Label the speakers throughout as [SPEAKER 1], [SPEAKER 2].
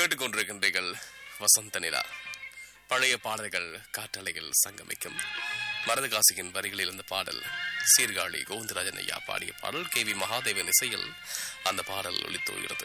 [SPEAKER 1] கேட்டுக்கொண்டிருக்கின்றீர்கள் வசந்த நிலா பழைய பாடல்கள் காற்றலைகள் சங்கமிக்கும் மரதகாசியின் வரிகளில் இருந்த பாடல் சீர்காழி கோவிந்தராஜன் ஐயா பாடிய பாடல் கே வி மகாதேவன் இசையில் அந்த பாடல் ஒலித்துகிறது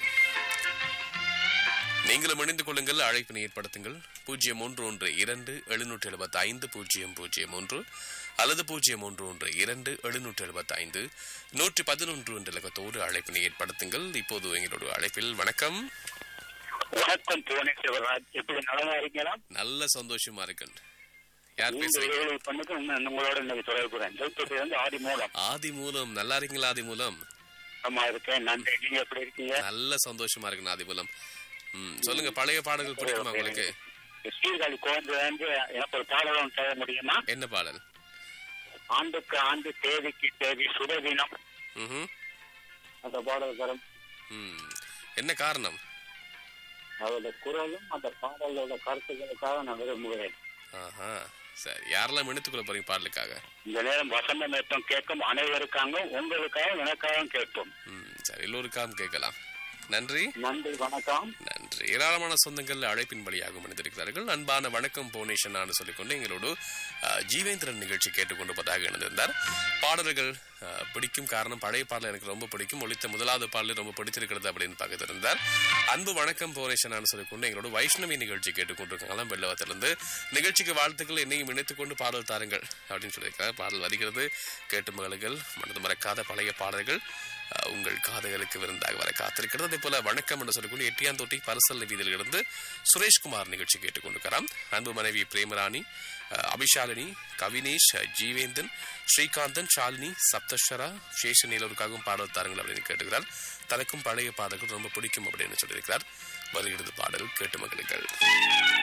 [SPEAKER 1] நீங்களும் இணைந்து கொள்ளுங்கள் அழைப்பினை ஏற்படுத்துங்கள் பூஜ்ஜியம் ஒன்று ஒன்று இரண்டு எழுநூற்றி எழுபத்தி ஐந்து பூஜ்ஜியம் பூஜ்ஜியம் ஒன்று அல்லது பூஜ்ஜியம் ஒன்று ஒன்று இரண்டு எழுநூற்றி எழுபத்தி ஐந்து நூற்றி பதினொன்று என்ற இலக்கத்தோடு அழைப்பினை ஏற்படுத்துங்கள் இப்போது எங்களோட அழைப்பில் வணக்கம்
[SPEAKER 2] வணக்கம் புவனே சிவராஜ் எப்படி நலமா இருக்கீங்களா
[SPEAKER 1] நல்ல சந்தோஷமா இருக்கேன் யார்
[SPEAKER 2] நீங்க
[SPEAKER 1] பேசுறீங்க
[SPEAKER 2] இடைவெளி பண்ணுக்கு இன்னும் உங்களோட இன்னைக்கு தொடர்புறேன் ஜெயிப்பது வந்து ஆதி மூலம்
[SPEAKER 1] ஆதி மூலம் நல்லா இருக்கீங்களா ஆதி மூலம்
[SPEAKER 2] ஆமா இருக்கேன் நன்றி நீங்க எப்படி இருக்கீங்க
[SPEAKER 1] நல்ல சந்தோஷமா இருக்கு ஆதி மூலம் ம் சொல்லுங்க பழைய பாடல்கள் பிடிக்குமா உங்களுக்கு
[SPEAKER 2] சீர்காழி கோவிந்த வந்து எனக்கு ஒரு பாடலும் செய்ய முடியுமா
[SPEAKER 1] என்ன பாடல்
[SPEAKER 2] ஆண்டுக்கு ஆண்டு தேதிக்கு தேதி சுபதினம்
[SPEAKER 1] ம்ஹும்.
[SPEAKER 2] அந்த பாடல் தரும்
[SPEAKER 1] ம் என்ன காரணம்
[SPEAKER 2] அதோட குரலும் அந்த பாடலோட கருத்துக்களுக்காக நான் விரும்புகிறேன்
[SPEAKER 1] ஆஹா சரி யாரெல்லாம் எடுத்துக்கொள்ள போறீங்க பாடலுக்காக
[SPEAKER 2] இந்த நேரம் வசந்த நேற்றம் கேட்கும் அனைவருக்காக உங்களுக்காக எனக்காகவும் கேட்போம்
[SPEAKER 1] ம் சரி எல்லோருக்காகவும் கேட்கலாம் நன்றி
[SPEAKER 2] நன்றி வணக்கம்
[SPEAKER 1] நன்றி ஏராளமான சொந்தங்கள் அழைப்பின் வழியாக மனிதிருக்கிறார்கள் அன்பான வணக்கம் போனேஷன் நான் சொல்லிக்கொண்டு எங்களோடு அஹ், ஜீவேந்திரன் நிகழ்ச்சி கேட்டுக்கொண்டிருப்பதாக இணைந்திருந்தார் பாடல்கள் அஹ், பிடிக்கும் காரணம் பழைய பாடல் எனக்கு ரொம்ப பிடிக்கும் ஒழித்த முதலாவது பாடல் ரொம்ப பிடிச்சிருக்கிறது அப்படின்னு பார்த்திருந்தார் அன்பு வணக்கம் போனேஷன் நான் சொல்லிக்கொண்டு எங்களோட வைஷ்ணவி நிகழ்ச்சி கேட்டுக்கொண்டிருக்காங்களாம் வெள்ளவத்திலிருந்து நிகழ்ச்சிக்கு வாழ்த்துக்கள் என்னையும் இணைத்துக் கொண்டு பாடல் தாருங்கள் அப்படின்னு சொல்லியிருக்காங்க பாடல் வருகிறது கேட்டு மகளுகள் மனது மறக்காத பழைய பாடல்கள் அஹ், உங்கள் காதுகளுக்கு விருந்தாக வர காத்திருக்கிறது அதே போல வணக்கம் என்று சொல்லிக்கொண்டு எட்டியாந்தோட்டி பரிசல் வீதியில் இருந்து சுரேஷ்குமார் நிகழ்ச்சி கேட்டுக்கொண்டிருக்கிறார் அன்பு மனைவி பிரேமராணி அஹ், அபிஷாலினி கவினேஷ் அஹ், ஜீவேந்தன் ஸ்ரீகாந்தன் ஷாலினி சப்தஸ்வரா சேஷன் எல்லோருக்காகவும் பாடல் தாருங்கள் அப்படின்னு கேட்டுக்கிறார் தனக்கும் பழைய பாடல்கள் ரொம்ப பிடிக்கும் அப்படின்னு சொல்லியிருக்கிறார் வருகிறது பாடல் கேட்டு மகளுங்கள்